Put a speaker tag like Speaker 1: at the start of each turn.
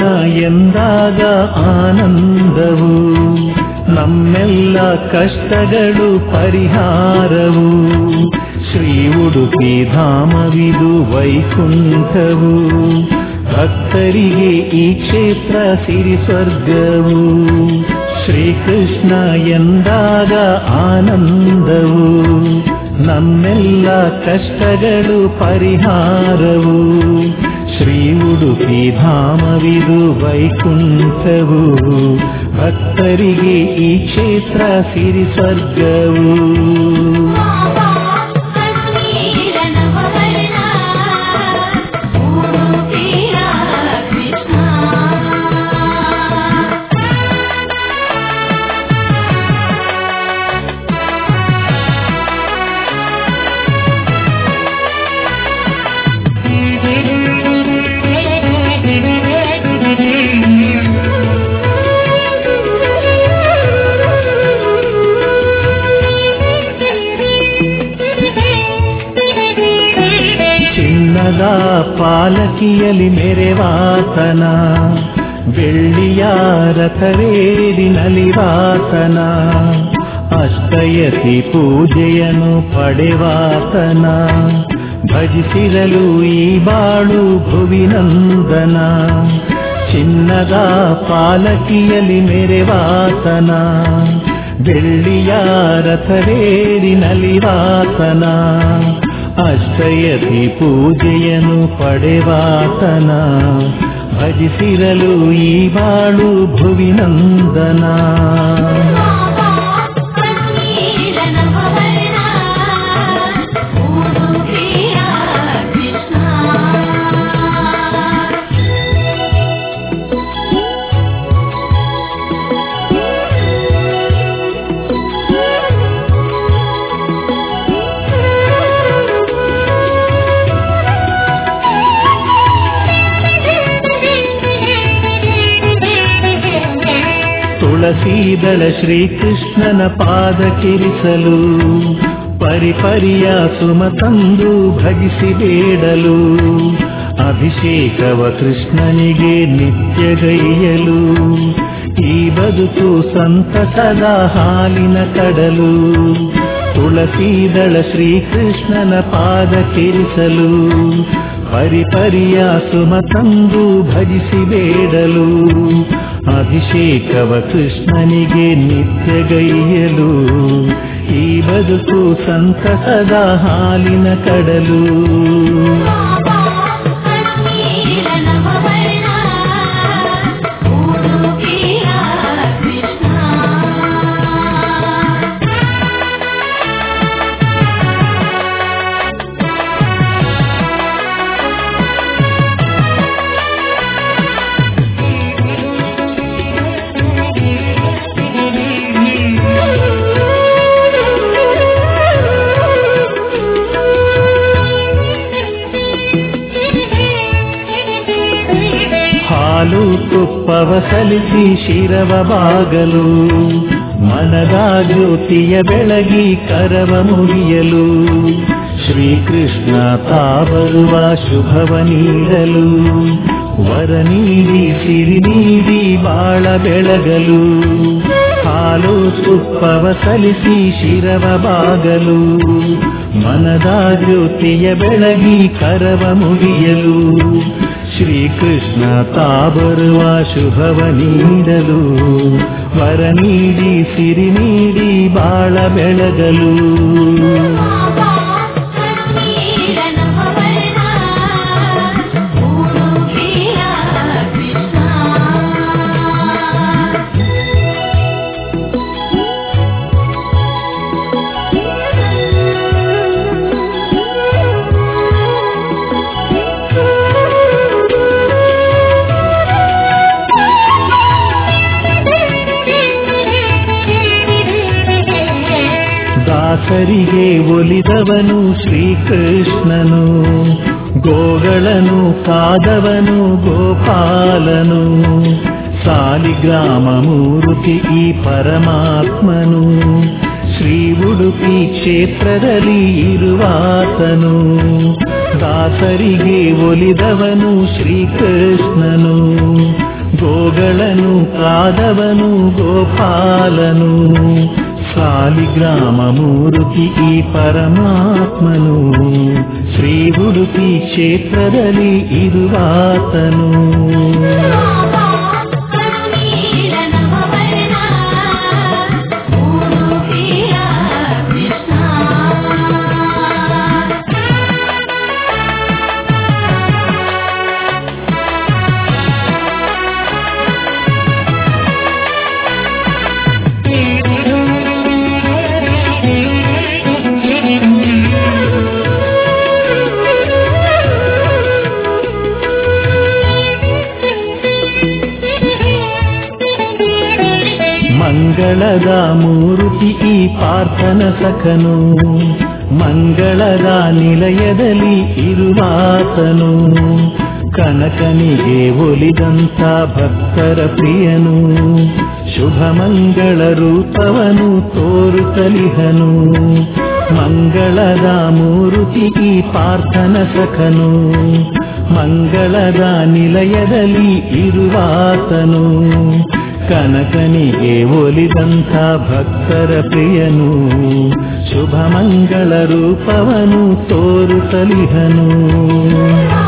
Speaker 1: ಕೃಷ್ಣ ಎಂದಾಗ ಆನಂದವು ನಮ್ಮೆಲ್ಲ ಕಷ್ಟಗಳು ಪರಿಹಾರವು ಶ್ರೀ ಉಡುಪಿ ಧಾಮವಿದು ವೈಕುಂಠವು ಭಕ್ತರಿಗೆ ಈ ಕ್ಷೇತ್ರ ಸಿರಿ ಸ್ವರ್ಗವು ಶ್ರೀಕೃಷ್ಣ ಎಂದಾಗ ಆನಂದವು ನಮ್ಮೆಲ್ಲ ಕಷ್ಟಗಳು ಪರಿಹಾರವು ಶ್ರೀ ಉಡುಪಿ ಧಾಮವಿದು ವೈಕುಂಠವು ಭಕ್ತರಿಗೆ ಈ ಕ್ಷೇತ್ರ ಸಿರಿ ಸ್ವರ್ಗವು
Speaker 2: ಬಾಬಾ ಕಶ್ಮೀರ ನವವರ್ಣ ಉಡುಪಿಯ ಕೃಷ್ಣ
Speaker 1: ಚಿನ್ನದ ಪಾಲಕಿಯಲ್ಲಿ ಮೆರೆವಾತನ ಬೆಳ್ಳಿಯ ರಥವೇರಿ ನಲಿವಾತನ ಅಷ್ಟಯತಿ ಪೂಜೆಯನ್ನು ಪಡೆವಾತನ ಭಜಿಸಿರಲು ಈ ಬಾಳು ಭುವಿನಂದನ ಚಿನ್ನದ ಪಾಲಕಿಯಲ್ಲಿ ಮೆರೆವಾತನ ಬೆಳ್ಳಿಯ ರಥವೇರಿ ನಲಿವಾತನ ಅಷ್ಟಯತಿ ಪೂಜೆಯನ್ನು ಪಡೆವಾತನ ಭಜಿಸಿರಲು ಈ ಬಾಳು ಭುವಿನಂದನ
Speaker 2: ಬಾಬಾ ಕಶ್ಮೀರ ನವವರ್ಣ ಉಡುಪಿಯ ಕೃಷ್ಣ
Speaker 1: ತುಳಸೀದಳ ಶ್ರೀಕೃಷ್ಣನ ಪಾದ ಕಿರಿಸಲು ಪರಿಪರಿಯ ಸುಮ ತಂದು ಭಗಿಸಿ ಬೇಡಲು ಅಭಿಷೇಕವ ಕೃಷ್ಣನಿಗೆ ನಿತ್ಯಗೈಯಲು ಈ ಬದುಕು ಸಂತಸದ ಹಾಲಿನ ಕಡಲು ತುಳಸೀದಳ ಶ್ರೀಕೃಷ್ಣನ ಪಾದ ಕಿರಿಸಲು ಪರಿಪರಿಯ ಸುಮ ತಂದು ಭಜಿಸಿ ಬೇಡಲು ಅಭಿಷೇಕವ ಕೃಷ್ಣನಿಗೆ ನಿತ್ಯಗೈಯಲು ಈ ಬದುಕು ಸಂತಸದ ಹಾಲಿನ ಕಡಲು
Speaker 2: ಬಾಬಾ ಕಶ್ಮೀರ ನವವರ್ಣ ಉಡುಪಿಯ ಕೃಷ್ಣ
Speaker 1: ಹಾಲು ತುಪ್ಪವ ಸಲಿಸಿ ಶಿರವ ಬಾಗಲು ಮನದ ಜ್ಯೋತಿಯ ಬೆಳಗಿ ಕರವ ಮುಗಿಯಲು ಶ್ರೀಕೃಷ್ಣ ತಾ ಬರುವ ಶುಭವ ನೀಡಲು ವರ ನೀಡಿ ಸಿರಿ ನೀಡಿ ಬಾಳ ಬೆಳಗಲು ಹಾಲು ತುಪ್ಪವ ಸಲಿಸಿ ಶಿರವ ಬಾಗಲು ಮನದ ಜ್ಯೋತಿಯ ಬೆಳಗಿ ಕರವ ಮುಗಿಯಲು ಶ್ರೀಕೃಷ್ಣ ತಾ ಬರುವ ಶುಭವ ನೀಡಲು ವರ ನೀಡಿ ಸಿರಿ ನೀಡಿ ಬಾಳ ಬೆಳಗಲು
Speaker 2: ಬಾಬಾ ಕಶ್ಮೀರ ನವವರ್ಣ ಉಡುಪಿಯ ಕೃಷ್ಣ
Speaker 1: ದಾಸರಿಗೆ ಒಲಿದವನು ಶ್ರೀಕೃಷ್ಣನು ಗೋಗಳನು ಕಾದವನು ಗೋಪಾಲನು ಸಾಲಿಗ್ರಾಮ ಮೂರ್ತಿ ಈ ಪರಮಾತ್ಮನು ಶ್ರೀ ಶ್ರೀ ಉಡುಪಿ ಕ್ಷೇತ್ರದಲ್ಲಿ ಇರುವಾತನು ದಾಸರಿಗೆ ಒಲಿದವನು ಶ್ರೀಕೃಷ್ಣನು ಗೋಗಳನು ಕಾದವನು ಗೋಪಾಲನು ಸಾಲಿಗ್ರಾಮ ಮೂರುತಿ ಈ ಪರಮಾತ್ಮನು ಶ್ರೀ ಉಡುಪಿ ಕ್ಷೇತ್ರದಲ್ಲಿ ಇರುವಾತನು
Speaker 2: ಬಾಬಾ ಕರುಣೀಲ ನವವರ್ಣ ಉಡುಪಿಯ ಕೃಷ್ಣ
Speaker 1: ಮಂಗಳದ ಮೂರುತಿ ಈ ಪಾರ್ಥನ ಸಖನು ಮಂಗಳದ ನಿಲಯದಲ್ಲಿ ಇರುವಾತನು ಕನಕನಿಗೆ ಒಲಿದಂತ ಭಕ್ತರ ಪ್ರಿಯನು ಶುಭ ಮಂಗಳ ರೂಪವನು ತೋರುತ್ತಲಿಹನು ಮಂಗಳದ ಮೂರುತಿ ಈ ಪಾರ್ಥನ ಸಖನು ಮಂಗಳದ ನಿಲಯದಲ್ಲಿ ಇರುವಾತನು ಕನಕನಿಗೆ ಒಲಿದಂಥ ಭಕ್ತರ ಪ್ರಿಯನು ಶುಭ ಮಂಗಳ ರೂಪವನು ತೋರುತ್ತಲಿಹನು
Speaker 2: ಬಾಬಾ